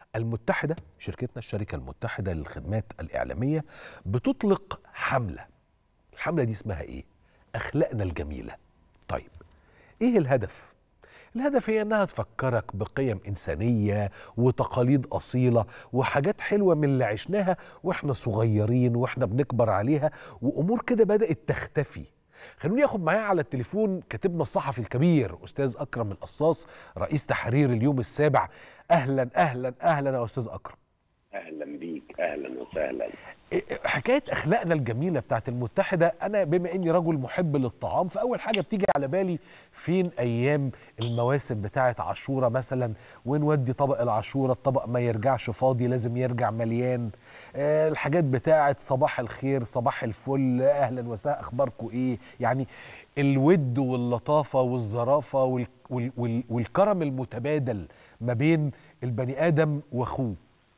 المتحدة شركتنا الشركة المتحدة للخدمات الإعلامية بتطلق حملة الحملة دي اسمها إيه؟ أخلاقنا الجميلة طيب إيه الهدف؟ الهدف هي انها تفكرك بقيم انسانيه وتقاليد اصيله وحاجات حلوه من اللي عشناها واحنا صغيرين واحنا بنكبر عليها وامور كده بدات تختفي خلوني اخد معايا على التليفون كاتبنا الصحفي الكبير استاذ اكرم القصاص رئيس تحرير اليوم السابع اهلا اهلا اهلا يا استاذ اكرم اهلا بيك اهلا وسهلا حكايه اخلاقنا الجميله بتاعت المتحده انا بما اني رجل محب للطعام فاول حاجه بتيجي على بالي فين ايام المواسم بتاعه عاشوره مثلا ونودي طبق العاشوره الطبق ما يرجعش فاضي لازم يرجع مليان آه الحاجات بتاعه صباح الخير صباح الفل اهلا وسهلا اخباركم ايه يعني الود واللطافه والظرافه وال وال وال والكرم المتبادل ما بين البني ادم واخوه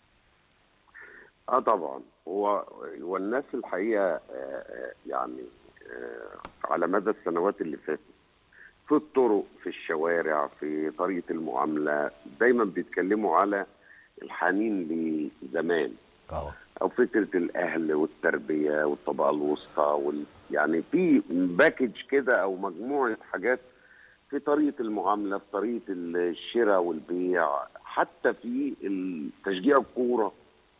اه طبعا هو والناس الحقيقه آه يعني آه على مدى السنوات اللي فاتت في الطرق في الشوارع في طريقه المعامله دايما بيتكلموا على الحنين لزمان اه او فكره الاهل والتربيه والطبقه الوسطى وال يعني في باكج كده او مجموعه حاجات في طريقه المعامله في طريقه الشراء والبيع حتى في تشجيع الكوره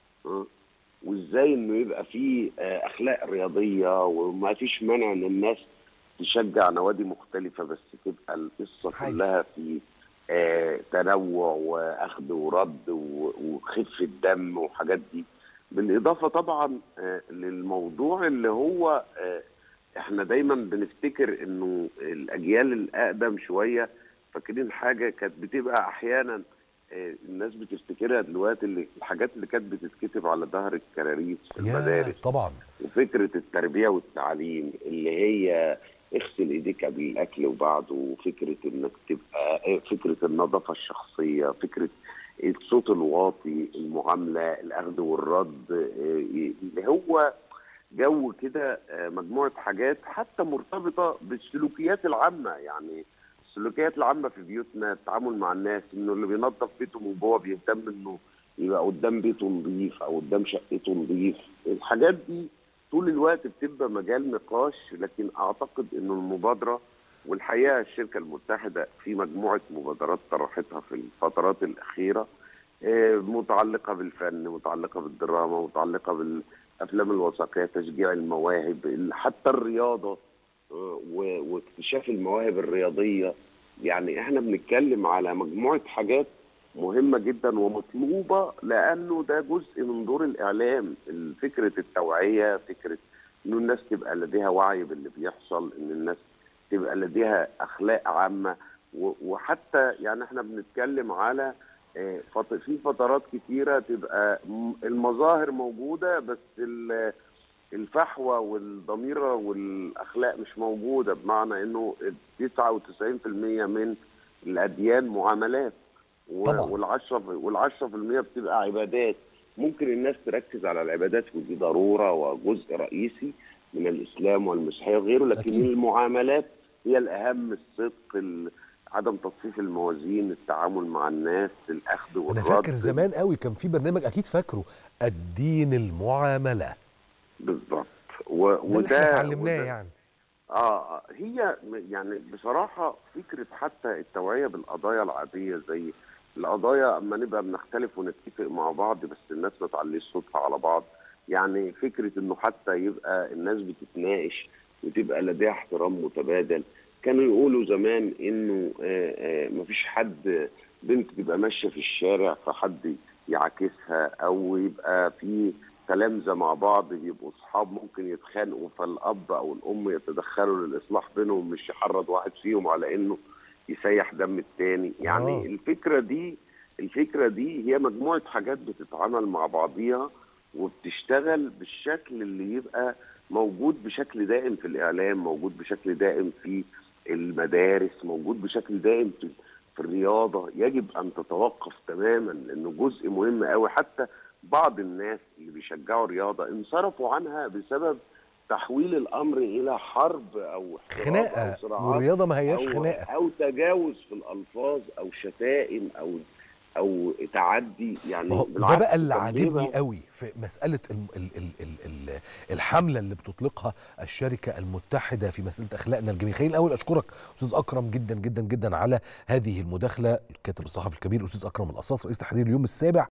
وازاي انه يبقى في اخلاق رياضيه وما فيش مانع ان الناس تشجع نوادي مختلفه بس تبقى القصه كلها في آه تنوع واخذ ورد وخفه دم وحاجات دي بالاضافه طبعا آه للموضوع اللي هو آه احنا دايما بنفتكر انه الاجيال الاقدم شويه فاكرين حاجه كانت بتبقى احيانا الناس بتفتكرها دلوقتي اللي الحاجات اللي كانت بتتكتب على ظهر الكراريس في المدارس طبعا وفكره التربيه والتعليم اللي هي اغسل ايديك قبل الاكل وبعده وفكره انك تبقى فكره النظافه الشخصيه فكره الصوت الواطي المعامله الاخذ والرد اللي هو جو كده مجموعه حاجات حتى مرتبطه بالسلوكيات العامه يعني السلوكيات العامه في بيوتنا التعامل مع الناس انه اللي بينظف بيته من جوه بيهتم انه يبقى قدام بيته نظيف او قدام شقته نظيف الحاجات دي طول الوقت بتبقى مجال نقاش لكن اعتقد انه المبادره والحقيقه الشركه المتحده في مجموعه مبادرات طرحتها في الفترات الاخيره متعلقه بالفن متعلقه بالدراما متعلقه بالافلام الوثائقيه تشجيع المواهب حتى الرياضه واكتشاف المواهب الرياضيه يعني احنا بنتكلم على مجموعه حاجات مهمه جدا ومطلوبه لانه ده جزء من دور الاعلام فكره التوعيه فكره انه الناس تبقى لديها وعي باللي بيحصل ان الناس تبقى لديها اخلاق عامه وحتى يعني احنا بنتكلم على في فترات كتيره تبقى المظاهر موجوده بس الفحوى والضميره والاخلاق مش موجوده بمعنى انه 99% من الاديان معاملات وال10 وال10% بتبقى عبادات ممكن الناس تركز على العبادات ودي ضروره وجزء رئيسي من الاسلام والمسيحيه وغيره لكن أكيد. المعاملات هي الاهم الصدق عدم تصفيف الموازين التعامل مع الناس الاخذ والرد انا فاكر زمان قوي كان في برنامج اكيد فاكره الدين المعامله بالظبط و... وده اتعلمناه يعني اه هي يعني بصراحه فكره حتى التوعيه بالقضايا العاديه زي القضايا اما نبقى بنختلف ونتفق مع بعض بس الناس ما تعليش صوتها على بعض يعني فكره انه حتى يبقى الناس بتتناقش وتبقى لديها احترام متبادل كانوا يقولوا زمان انه مفيش حد بنت تبقى ماشيه في الشارع فحد يعاكسها او يبقى في تلامذه مع بعض يبقوا اصحاب ممكن يتخانقوا فالاب او الام يتدخلوا للاصلاح بينهم مش يحرض واحد فيهم على انه يسيح دم التاني يعني أوه. الفكره دي الفكره دي هي مجموعه حاجات بتتعامل مع بعضيها وبتشتغل بالشكل اللي يبقى موجود بشكل دائم في الاعلام موجود بشكل دائم في المدارس موجود بشكل دائم في, في الرياضه يجب ان تتوقف تماما لانه جزء مهم قوي حتى بعض الناس اللي بيشجعوا الرياضه انصرفوا عنها بسبب تحويل الامر الى حرب او خناقه أو والرياضه ما هياش أو خناقه او تجاوز في الالفاظ او شتائم او او تعدي يعني ما هو ده بالعكس، بقى اللي طب ليه عاجبني بقى؟ قوي في مساله ال ال ال ال ال الحمله اللي بتطلقها الشركه المتحده في مساله اخلاقنا الجميله خليني الاول اشكرك استاذ اكرم جدا جدا جدا على هذه المداخله الكاتب الصحفي الكبير استاذ اكرم القصاص رئيس تحرير اليوم السابع